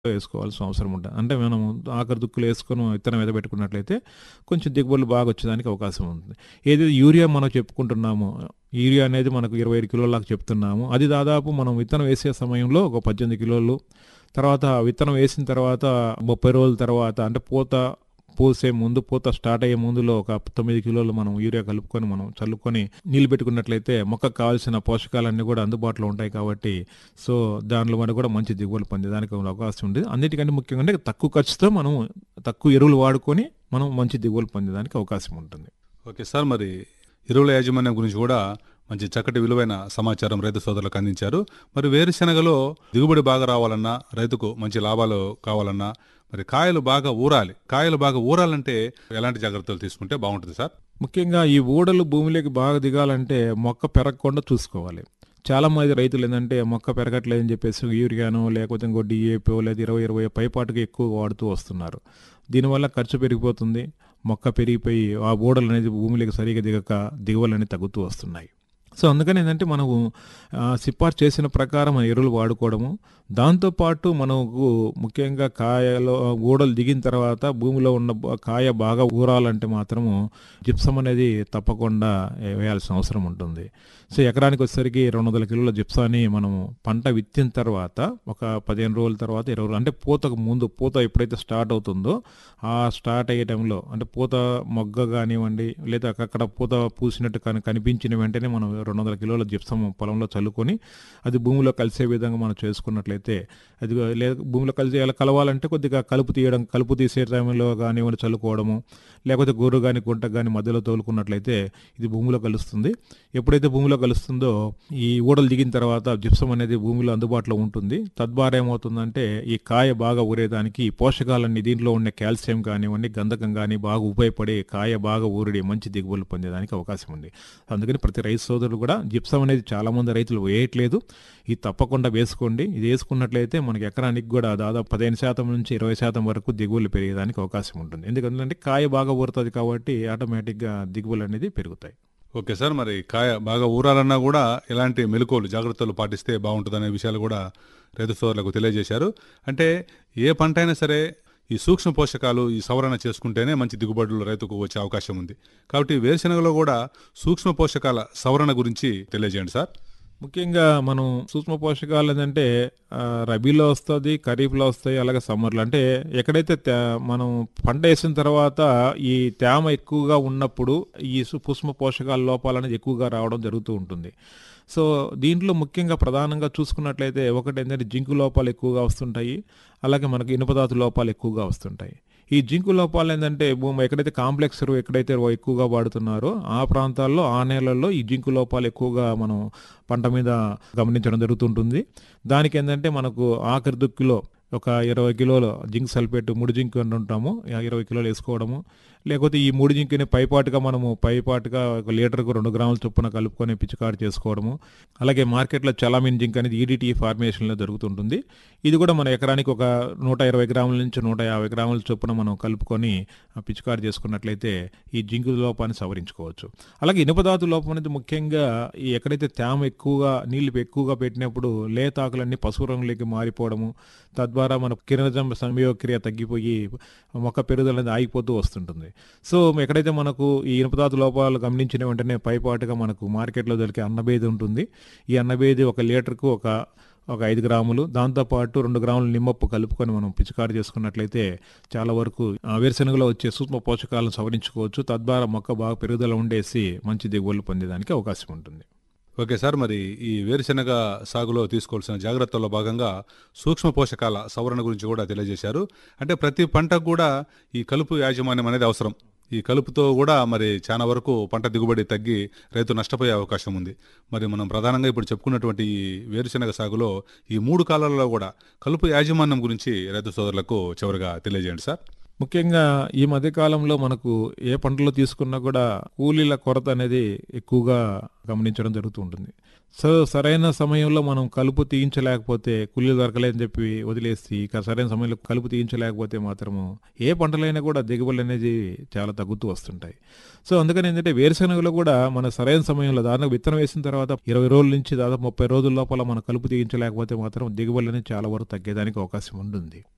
వేసుకోవాల్సిన అవసరం ఉంటుంది అంటే మనం ఆఖరి దుక్కులు వేసుకొని విత్తనం ఎదబెట్టుకున్నట్లయితే కొంచెం దిగుబడులు బాగా వచ్చేదానికి అవకాశం ఉంటుంది ఏదైతే యూరియా మనం చెప్పుకుంటున్నామో యూరియా అనేది మనకు ఇరవై ఐదు కిలోలకు చెప్తున్నాము అది దాదాపు మనం విత్తనం వేసే సమయంలో ఒక పద్దెనిమిది కిలోలు తర్వాత విత్తనం వేసిన తర్వాత ముప్పై రోజుల తర్వాత అంటే పూత పూసే ముందు పూత స్టార్ట్ అయ్యే ముందులో ఒక తొమ్మిది కిలోలు మనం యూరియా కలుపుకొని మనం చల్లుకొని నీళ్ళు పెట్టుకున్నట్లయితే మొక్కకు కావాల్సిన పోషకాలన్నీ కూడా అందుబాటులో ఉంటాయి కాబట్టి సో దానిలో మనకు కూడా మంచి దిగుబడులు పొందేదానికి అవకాశం ఉంది అన్నిటికంటే ముఖ్యంగా అంటే తక్కువ ఖర్చుతో మనం తక్కువ ఎరువులు వాడుకొని మనం మంచి దిగుబడులు పొందేదానికి అవకాశం ఉంటుంది ఓకే సార్ మరి ఎరువుల యాజమాన్యం గురించి కూడా మంచి చక్కటి విలువైన సమాచారం రైతు సోదరులకు అందించారు మరి వేరుశెనగలో దిగుబడి బాగా రావాలన్నా రైతుకు మంచి లాభాలు కావాలన్నా మరి కాయలు బాగా ఊరాలి కాయలు బాగా ఊరాలంటే ఎలాంటి జాగ్రత్తలు తీసుకుంటే బాగుంటుంది సార్ ముఖ్యంగా ఈ ఊడలు భూమిలోకి బాగా దిగాలంటే మొక్క పెరగకుండా చూసుకోవాలి చాలా మంది రైతులు ఏంటంటే మొక్క పెరగట్లేదని చెప్పేసి యూరియానో లేకపోతే ఇంకో డిఏపో లేదా ఇరవై ఇరవై పైపాటుగా ఎక్కువ వాడుతూ వస్తున్నారు దీనివల్ల ఖర్చు పెరిగిపోతుంది మొక్క పెరిగిపోయి ఆ ఊడలు అనేది భూమిలోకి సరిగా దిగక దిగువలు అనేది తగ్గుతూ వస్తున్నాయి సో అందుకని ఏంటంటే మనము ఆ, సిఫార్సు చేసిన ప్రకారం మన ఎరువులు వాడుకోవడము దాంతోపాటు మనకు ముఖ్యంగా కాయలో ఊడలు దిగిన తర్వాత భూమిలో ఉన్న బ- కాయ బాగా ఊరాలంటే మాత్రము జిప్సం అనేది తప్పకుండా వేయాల్సిన అవసరం ఉంటుంది సో ఎకరానికి వచ్చేసరికి రెండు వందల కిలోల జిప్సాన్ని మనము పంట విత్తిన తర్వాత ఒక పదిహేను రోజుల తర్వాత ఇరవై రోజులు అంటే పూతకు ముందు పూత ఎప్పుడైతే స్టార్ట్ అవుతుందో ఆ స్టార్ట్ అయ్యే టైంలో అంటే పూత మొగ్గ కానివ్వండి లేదా అక్కడ పూత పూసినట్టు కానీ కనిపించిన వెంటనే మనం రెండు వందల కిలోల జిప్సం పొలంలో చల్లుకొని అది భూమిలో కలిసే విధంగా మనం చేసుకున్నట్లయితే అది లేదా భూమిలో కలిసి అలా కలవాలంటే కొద్దిగా కలుపు తీయడం కలుపు తీసే టైంలో కానివ్వండి చల్లుకోవడము లేకపోతే గొర్రు కానీ గుంట కానీ మధ్యలో తోలుకున్నట్లయితే ఇది భూమిలో కలుస్తుంది ఎప్పుడైతే భూమిలో కలుస్తుందో ఈ ఊడలు దిగిన తర్వాత జిప్సం అనేది భూమిలో అందుబాటులో ఉంటుంది తద్వారా ఏమవుతుందంటే ఈ కాయ బాగా ఊరేదానికి ఈ పోషకాలన్నీ దీంట్లో ఉండే కాల్షియం కానివ్వండి గంధకం కానీ బాగా ఉపయోగపడి కాయ బాగా ఊరిడి మంచి దిగుబడులు పొందేదానికి అవకాశం ఉంది అందుకని ప్రతి రైతు సోదరులు కూడా జిప్సం అనేది చాలా మంది రైతులు వేయట్లేదు ఇది తప్పకుండా వేసుకోండి ఇది వేసుకున్నట్లయితే మనకి ఎకరానికి కూడా దాదాపు పదిహేను శాతం నుంచి ఇరవై శాతం వరకు దిగుబడులు పెరిగేదానికి అవకాశం ఉంటుంది ఎందుకంటే కాయ బాగా ఊరుతుంది కాబట్టి ఆటోమేటిక్గా దిగుబడులు అనేది పెరుగుతాయి ఓకే సార్ మరి కాయ బాగా ఊరాలన్నా కూడా ఎలాంటి మెలకువలు జాగ్రత్తలు పాటిస్తే బాగుంటుందనే విషయాలు కూడా రైతు సోదరులకు తెలియజేశారు అంటే ఏ పంట అయినా సరే ఈ సూక్ష్మ పోషకాలు ఈ సవరణ చేసుకుంటేనే మంచి దిగుబడులు రైతుకు వచ్చే అవకాశం ఉంది కాబట్టి వేరుశెనగలో కూడా సూక్ష్మ పోషకాల సవరణ గురించి తెలియజేయండి సార్ ముఖ్యంగా మనం సూక్ష్మ పోషకాలు ఏంటంటే ఆ, రబీలో వస్తుంది ఖరీఫ్లో వస్తాయి అలాగే సమ్మర్లో అంటే ఎక్కడైతే తే- మనం పంట వేసిన తర్వాత ఈ తేమ ఎక్కువగా ఉన్నప్పుడు ఈ సు- సూక్ష్మ పోషకాల లోపాలు అనేది ఎక్కువగా రావడం జరుగుతూ ఉంటుంది సో దీంట్లో ముఖ్యంగా ప్రధానంగా చూసుకున్నట్లయితే ఒకటి ఏంటంటే జింకు లోపాలు ఎక్కువగా వస్తుంటాయి అలాగే మనకి ఇనుపదాతు లోపాలు ఎక్కువగా వస్తుంటాయి ఈ జింకు లోపాలు ఏంటంటే భూమి ఎక్కడైతే కాంప్లెక్స్ ఎరువు ఎక్కడైతే ఎక్కువగా వాడుతున్నారో ఆ ప్రాంతాల్లో ఆ నేలల్లో ఈ జింకు లోపాలు ఎక్కువగా మనం పంట మీద గమనించడం జరుగుతుంటుంది దానికి ఏంటంటే మనకు ఆఖరి దుక్కిలో ఒక ఇరవై కిలోలు జింక్ సల్ఫేట్ ముడి జింక్ అని ఉంటాము ఆ ఇరవై కిలోలు వేసుకోవడము లేకపోతే ఈ ముడి జింక్ని పైపాటుగా మనము పైపాటుగా ఒక లీటర్కు రెండు గ్రాముల చొప్పున కలుపుకొని పిచికారు చేసుకోవడము అలాగే మార్కెట్లో చలామిన్ జింక్ అనేది ఈడిటీ ఫార్మేషన్లో జరుగుతుంటుంది ఇది కూడా మన ఎకరానికి ఒక నూట ఇరవై గ్రాముల నుంచి నూట యాభై గ్రాముల చొప్పున మనం కలుపుకొని ఆ పిచికారు చేసుకున్నట్లయితే ఈ జింకు లోపాన్ని సవరించుకోవచ్చు అలాగే ఇనుపధాతు లోపం అనేది ముఖ్యంగా ఈ ఎక్కడైతే తేమ ఎక్కువగా నీళ్లు ఎక్కువగా పెట్టినప్పుడు లేతాకులన్నీ పసుపు రంగులోకి మారిపోవడము తద్వారా మన కిరణజం సంయోగక్రియ తగ్గిపోయి మొక్క పెరుగుదల అనేది ఆగిపోతూ వస్తుంటుంది సో ఎక్కడైతే మనకు ఈ ఇనుపధాతు లోపాలు గమనించిన వెంటనే పైపాటుగా మనకు మార్కెట్లో దొరికే అన్నబేది ఉంటుంది ఈ అన్నబేది ఒక లీటర్కు ఒక ఒక ఐదు గ్రాములు దాంతోపాటు రెండు గ్రాములు నిమ్మప్పు కలుపుకొని మనం పిచికారు చేసుకున్నట్లయితే చాలా వరకు ఆ వేరుశెనగలో వచ్చే సూక్ష్మ పోషకాలను సవరించుకోవచ్చు తద్వారా మొక్క బాగా పెరుగుదల ఉండేసి మంచి దిగుబడులు పొందేదానికి అవకాశం ఉంటుంది ఓకే సార్ మరి ఈ వేరుశెనగ సాగులో తీసుకోవాల్సిన జాగ్రత్తల్లో భాగంగా సూక్ష్మ పోషకాల సవరణ గురించి కూడా తెలియజేశారు అంటే ప్రతి పంటకు కూడా ఈ కలుపు యాజమాన్యం అనేది అవసరం ఈ కలుపుతో కూడా మరి చాలా వరకు పంట దిగుబడి తగ్గి రైతు నష్టపోయే అవకాశం ఉంది మరి మనం ప్రధానంగా ఇప్పుడు చెప్పుకున్నటువంటి ఈ వేరుశెనగ సాగులో ఈ మూడు కాలాలలో కూడా కలుపు యాజమాన్యం గురించి రైతు సోదరులకు చివరిగా తెలియజేయండి సార్ ముఖ్యంగా ఈ మధ్య కాలంలో మనకు ఏ పంటలో తీసుకున్నా కూడా కూలీల కొరత అనేది ఎక్కువగా గమనించడం జరుగుతూ ఉంటుంది సో సరైన సమయంలో మనం కలుపు తీయించలేకపోతే కూలీలు దొరకలేదని చెప్పి వదిలేసి ఇక సరైన సమయంలో కలుపు తీయించలేకపోతే మాత్రము ఏ పంటలైనా కూడా దిగుబడులు అనేది చాలా తగ్గుతూ వస్తుంటాయి సో అందుకని ఏంటంటే వేరుశనగలో కూడా మన సరైన సమయంలో దాదాపు విత్తనం వేసిన తర్వాత ఇరవై రోజుల నుంచి దాదాపు ముప్పై రోజుల లోపల మన కలుపు తీయించలేకపోతే మాత్రం దిగుబడులు అనేది చాలా వరకు తగ్గేదానికి అవకాశం ఉంటుంది